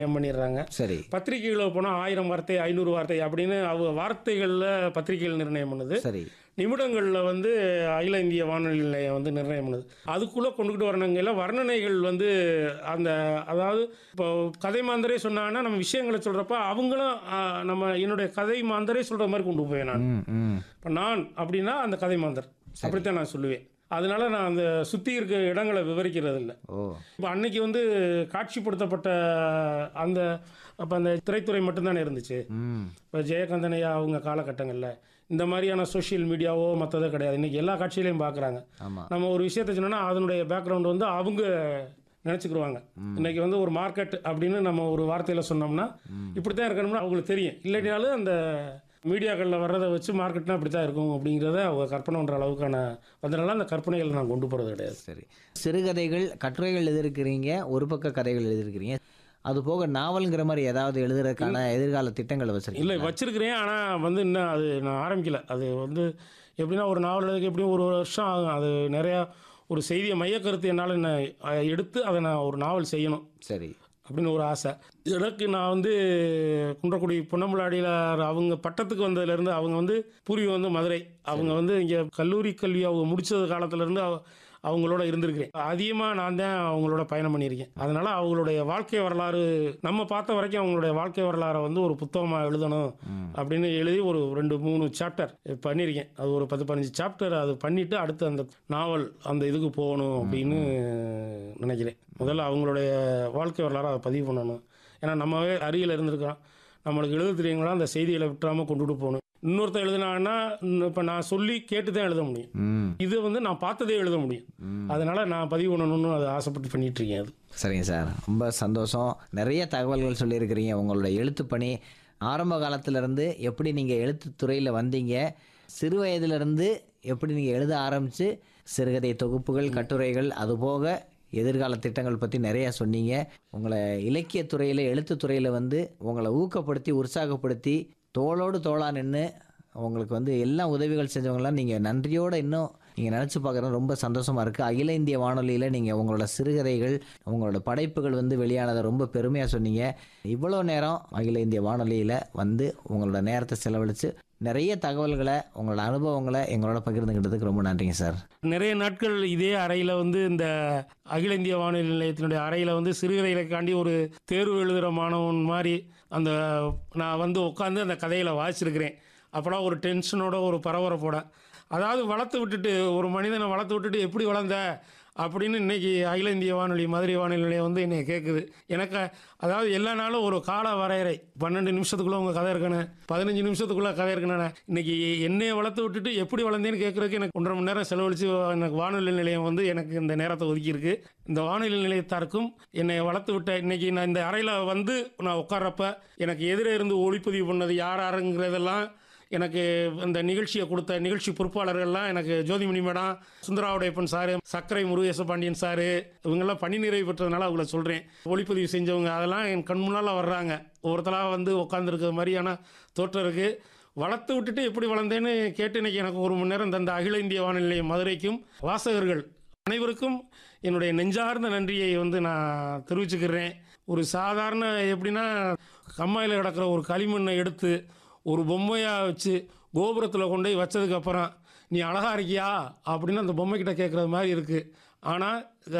பண்ணிடுறாங்க சரி பத்திரிகைகளில் போனால் ஆயிரம் வார்த்தை ஐநூறு வார்த்தை அப்படின்னு அவங்க வார்த்தைகளில் பத்திரிகைகள் நிர்ணயம் பண்ணுது சரி நிமிடங்களில் வந்து அகில இந்திய வானொலி நிலையம் வந்து நிர்ணயம் பண்ணுது அதுக்குள்ளே கொண்டுக்கிட்டு வரணுங்கில் வர்ணனைகள் வந்து அந்த அதாவது இப்போ கதை மாந்தரே சொன்னாங்கன்னா நம்ம விஷயங்களை சொல்கிறப்ப அவங்களும் ஆ, நம்ம என்னுடைய கதை மாந்தரே சொல்கிற மாதிரி கொண்டு போவேன் நான் ம் ம் இப்போ நான் அப்படின்னா அந்த கதை மாந்தர் அப்படித்தான் நான் சொல்லுவேன் அதனால நான் அந்த சுற்றி இருக்க இடங்களை விவரிக்கிறது இல்லை ஓ இப்போ அன்னைக்கு வந்து காட்சிப்படுத்தப்பட்ட அந்த அப்போ அந்த திரைத்துறை மட்டும்தானே இருந்துச்சு ம் இப்போ ஜெயகாந்தனையா அவங்க காலகட்டங்களில் இந்த மாதிரியான சோஷியல் மீடியாவோ மற்றதோ கிடையாது இன்றைக்கி எல்லா காட்சியிலையும் பார்க்குறாங்க ஆமாம் நம்ம ஒரு விஷயத்தை சொன்னோன்னா அதனுடைய பேக்ரவுண்ட் வந்து அவங்க நினச்சிக்கிருவாங்க இன்னைக்கு வந்து ஒரு மார்க்கெட் அப்படின்னு நம்ம ஒரு வார்த்தையில் சொன்னோம்னா இப்படி தான் இருக்கணும்னு அவங்களுக்கு தெரியும் இல்லாட்டினாலும் அந்த மீடியாக்களில் வர்றதை வச்சு மார்க்கெட்னா இப்படி தான் இருக்கும் அப்படிங்கிறத அவங்க கற்பனை பண்ணுற அளவுக்கான அதனால அந்த கற்பனைகளை நான் கொண்டு போகிறது கிடையாது சரி சிறுகதைகள் கட்டுரைகள் எழுதியிருக்கிறீங்க ஒரு பக்க கதைகள் எழுதியிருக்கிறீங்க அது போக நாவல்ங்கிற மாதிரி ஏதாவது எழுதுறதுக்கான எதிர்கால திட்டங்களை வச்சிருக்கீங்க இல்லை வச்சிருக்கிறேன் ஆனால் வந்து இன்னும் அது நான் ஆரம்பிக்கல அது வந்து எப்படின்னா ஒரு நாவல் எழுதுக்கு எப்படியும் ஒரு வருஷம் ஆகும் அது நிறையா ஒரு செய்தியை மையக்கருத்து என்னால் என்ன அஹ், எடுத்து அதை நான் ஒரு நாவல் செய்யணும் சரி அப்படின்னு ஒரு ஆசை எனக்கு நான் வந்து குன்றக்குடி பொன்னம்பலாடியில் அவங்க பட்டத்துக்கு வந்ததுலேருந்து அவங்க வந்து பூர்வீகம் வந்து மதுரை அவங்க வந்து இங்கே கல்லூரி கல்வி அவங்க முடிச்சது காலத்துலேருந்து அவங்களோட இருந்திருக்கிறேன் அதிகமாக நான் தான் அவங்களோட பயணம் பண்ணியிருக்கேன் அதனால் அவங்களுடைய வாழ்க்கை வரலாறு நம்ம பார்த்த வரைக்கும் அவங்களுடைய வாழ்க்கை வரலாறை வந்து ஒரு புத்தகமாக எழுதணும் அப்படின்னு எழுதி ஒரு ரெண்டு மூணு சாப்டர் பண்ணியிருக்கேன் அது ஒரு பத்து பதினஞ்சு சாப்டர் அது பண்ணிவிட்டு அடுத்து அந்த நாவல் அந்த இதுக்கு போகணும் அப்படின்னு நினைக்கிறேன் முதல்ல அவங்களுடைய வாழ்க்கை வரலாறை அதை பதிவு பண்ணணும் ஏன்னா நம்மவே அருகில் இருந்திருக்கிறோம் நம்மளுக்கு எழுத தெரியுங்களா அந்த செய்திகளை விட்டுறாமல் கொண்டுட்டு போகணும் இன்னொருத்தர் எழுதினாங்கன்னா இப்போ நான் சொல்லி கேட்டு தான் எழுத முடியும் ம் இது வந்து நான் பார்த்ததே எழுத முடியும் அதனால நான் பதிவு பண்ணணும்னு அதை ஆசைப்பட்டு பண்ணிட்டு இருக்கேன் அது சரிங்க சார் ரொம்ப சந்தோஷம் நிறைய தகவல்கள் சொல்லியிருக்கிறீங்க உங்களோட எழுத்து பணி ஆரம்ப காலத்திலேருந்து எப்படி நீங்கள் எழுத்துத்துறையில் வந்தீங்க சிறு வயதிலிருந்து எப்படி நீங்கள் எழுத ஆரம்பித்து சிறுகதை தொகுப்புகள் கட்டுரைகள் அதுபோக எதிர்கால திட்டங்கள் பற்றி நிறையா சொன்னீங்க உங்களை இலக்கியத்துறையில் எழுத்துத்துறையில் வந்து உங்களை ஊக்கப்படுத்தி உற்சாகப்படுத்தி தோளோடு தோளா நின்று உங்களுக்கு வந்து எல்லா உதவிகள் செஞ்சவங்களாம் நீங்கள் நன்றியோடு இன்னும் நீங்கள் நினச்சி பார்க்குறது ரொம்ப சந்தோஷமாக இருக்குது அகில இந்திய வானொலியில் நீங்கள் உங்களோட சிறுகதைகள் உங்களோட படைப்புகள் வந்து வெளியானதை ரொம்ப பெருமையாக சொன்னீங்க இவ்வளோ நேரம் அகில இந்திய வானொலியில் வந்து உங்களோட நேரத்தை செலவழித்து நிறைய தகவல்களை உங்களோட அனுபவங்களை எங்களோட பகிர்ந்துக்கிட்டதுக்கு ரொம்ப நன்றிங்க சார் நிறைய நாட்கள் இதே அறையில் வந்து இந்த அகில இந்திய வானொலி நிலையத்தினுடைய அறையில் வந்து சிறுகதைகளுக்காண்டி ஒரு தேர்வு எழுதுகிற மாணவன் மாதிரி அந்த நான் வந்து உட்காந்து அந்த கதையில் வாசிச்சிருக்கிறேன் அப்போலாம் ஒரு டென்ஷனோட ஒரு பரபரப்போட அதாவது வளர்த்து விட்டுட்டு ஒரு மனிதனை வளர்த்து விட்டுட்டு எப்படி வளர்ந்த அப்படின்னு இன்னைக்கு அகில இந்திய வானொலி மதுரை வானொலி நிலையம் வந்து என்னை கேட்குது எனக்கு அதாவது எல்லா நாளும் ஒரு கால வரையறை பன்னெண்டு நிமிஷத்துக்குள்ளே உங்கள் கதை இருக்கணும் பதினஞ்சு நிமிஷத்துக்குள்ளே கதை இருக்கணும் இன்னைக்கு என்னைய வளர்த்து விட்டுட்டு எப்படி வளர்ந்தேன்னு கேட்குறதுக்கு எனக்கு ஒன்றரை மணி நேரம் செலவழித்து எனக்கு வானொலி நிலையம் வந்து எனக்கு இந்த நேரத்தை ஒதுக்கியிருக்கு இந்த வானொலி நிலையத்தாருக்கும் என்னை வளர்த்து விட்ட இன்னைக்கு நான் இந்த அறையில் வந்து நான் உட்கார்றப்ப எனக்கு எதிரே இருந்து ஒளிப்பதிவு பண்ணது யார் யாருங்கிறதெல்லாம் எனக்கு இந்த நிகழ்ச்சியை கொடுத்த நிகழ்ச்சி பொறுப்பாளர்கள்லாம் எனக்கு ஜோதிமணி மேடம் சுந்தராவுடையப்பன் சாரு சக்கரை முருகேச பாண்டியன் சாரு இவங்கெல்லாம் பணி நிறைவு பெற்றதுனால அவங்கள சொல்கிறேன் ஒளிப்பதிவு செஞ்சவங்க அதெல்லாம் என் கண் முன்னால் வர்றாங்க ஒருத்தலாக வந்து உட்காந்துருக்க மாதிரியான தோற்றம் இருக்குது வளர்த்து விட்டுட்டு எப்படி வளர்ந்தேன்னு கேட்டு இன்னைக்கு எனக்கு ஒரு மணி நேரம் தந்த அகில இந்திய வானொலி நிலையம் மதுரைக்கும் வாசகர்கள் அனைவருக்கும் என்னுடைய நெஞ்சார்ந்த நன்றியை வந்து நான் தெரிவிச்சுக்கிறேன் ஒரு சாதாரண எப்படின்னா கம்மாயில் கிடக்கிற ஒரு களிமண்ணை எடுத்து ஒரு பொம்மையாக வச்சு கோபுரத்தில் கொண்டு போய் வச்சதுக்கப்புறம் நீ அழகா இருக்கியா அப்படின்னு அந்த பொம்மைக்கிட்ட கேட்குறது மாதிரி இருக்குது ஆனால்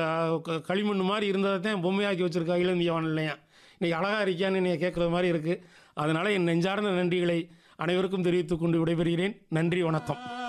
களிமண் மாதிரி இருந்ததை தான் பொம்மையாக்கி வச்சுருக்கா அகில இந்திய வானொலி நிலையம் இன்னைக்கு அழகா இருக்கியான்னு நீ கேட்குறது மாதிரி இருக்குது அதனால் என் நெஞ்சார்ந்த நன்றிகளை அனைவருக்கும் தெரிவித்துக் கொண்டு விடைபெறுகிறேன் நன்றி வணக்கம்